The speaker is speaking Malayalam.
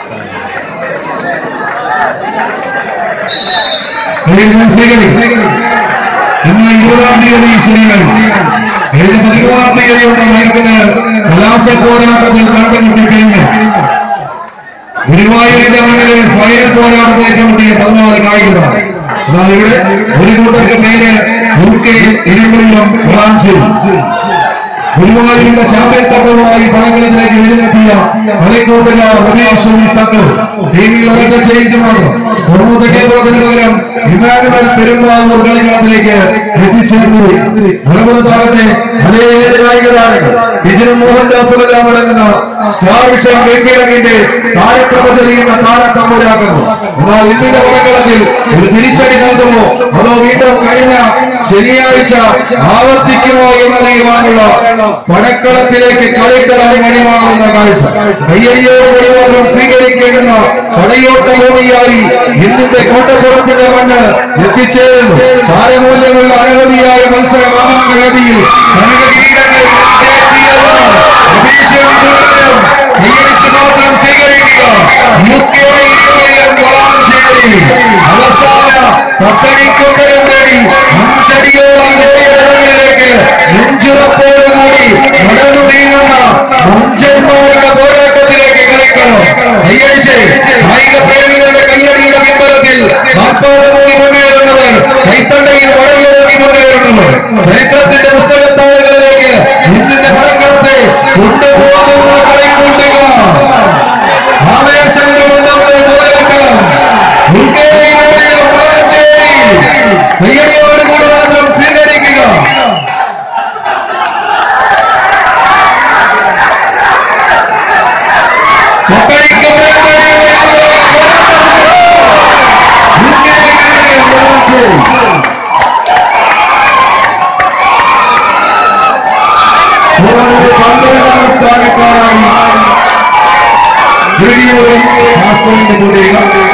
സ്വീകരിക്കും ഇന്ന് ഇരുപതാം തീയതി ശനിയാഴ്ച കഴിഞ്ഞ പതിമൂന്നാം തീയതി വന്ന മയക്കുന്ന കലാശ പോരാട്ടത്തിൽ കണ്ടുമുട്ടിക്കഴിഞ്ഞ് ഗുരുവായൂരിന്റെ മണ്ണിലെ ഫയർ പോരാട്ടത്തിൽ ഏറ്റുമുട്ടിയ പതിനാല് കായികത എന്നാൽ ഇവിടെ ഒരു കൂട്ടർക്ക് പേര് യു കെ ഇരുമ്പുള്ളിലും വളാഞ്ചേരി ഗുരുവായൂരിന്റെ ചാമ്പ്യൻ തട്ടവുമായി പടക്കളത്തിലേക്ക് എഴുന്നേറ്റിയ കളിക്കൂട്ടുകാർ രമേശും സംഘവും ടീമിൽ ഒരൊറ്റ ചേഞ്ച് മാത്രം സ്വർണ്ണതയ്ക്കുള്ളതിന് പകരം ഇമാനുവൽ പെരുമ്പാവൂർ കളിക്കളത്തിലേക്ക് എത്തിച്ചേർന്നു ഫലപ്രദത്താകട്ടെ അതേ ഏഴ് കായികരാണ് ഇതിന് മോഹൻദാസുമെല്ലാം അടങ്ങുന്ന സ്റ്റാർ വിഷൻ ബേക്കിറങ്ങിന്റെ താരപ്രഭ തെളിയുന്ന താരത്തമ്പുരാക്കുന്നു എന്നാൽ ഇന്നിന്റെ പടക്കളത്തിൽ ഒരു തിരിച്ചടി നൽകുമോ അതോ വീണ്ടും കഴിഞ്ഞ ശനിയാഴ്ച ആവർത്തിക്കുമോ എന്നറിയുവാനുള്ള പടക്കളത്തിലേക്ക് കളിക്കളം വഴിമാറുന്ന കാഴ്ച കയ്യടിയോടുകൂടി മാത്രം സ്വീകരിക്കേണ്ടുന്ന പടയോട്ട ഭൂമിയായി ഇന്നിന്റെ കോട്ടപ്പുറത്തിന്റെ മണ്ണ് എത്തിച്ചേരുന്നു താരമൂല്യമുള്ള അനവധിയായ മത്സര മാമാങ്കവേദിയിൽ കനക കിരീടങ്ങൾ ഉയർത്തിയവർ അഭിഷേകം തുടരും. കൈയടിച്ച് മാത്രം സ്വീകരിക്കുക മുഖ്യ ഇരുവരും വളാഞ്ചേരി അവസാന പത്തടിക്കൊണ്ടരം നേടി അഞ്ചടിയോളം ഗോളിലേക്ക് നെഞ്ചുറപ്പോടുകൂടി നടന്നു നീങ്ങുന്ന മഞ്ചന്മാരുടെ പോരാട്ടത്തിലേക്ക് കളിക്കണം കൈയടിച്ച് കായിക പ്രേമികളുടെ കയ്യടിയുടെ പിൻബലത്തിൽ കാപ്പാടുകൂടി മുന്നേറുന്നവർ കൈത്തണ്ടയിൽ വഴങ്ങിറങ്ങി മുന്നേറുന്നവർ ചരിത്രത്തിന്റെ പുസ്തകത്താളുകളിലേക്ക് ഇന്നിന്റെ പടക്കളത്തെ കൊണ്ടുപോകുന്ന കളിക്കൂട്ടുക ആവേശങ്ങളുള്ളവരെ പോരാട്ടം ഉൾക്കയിലുള്ള വളാഞ്ചേരി കയ്യടിയോടുകൂടി മാത്രം സ്വീകരിക്കുക സ്ഥാനക്കാരായി വീഡിയോയും പാസ്പോർട്ടിന്റെ കൂടെയും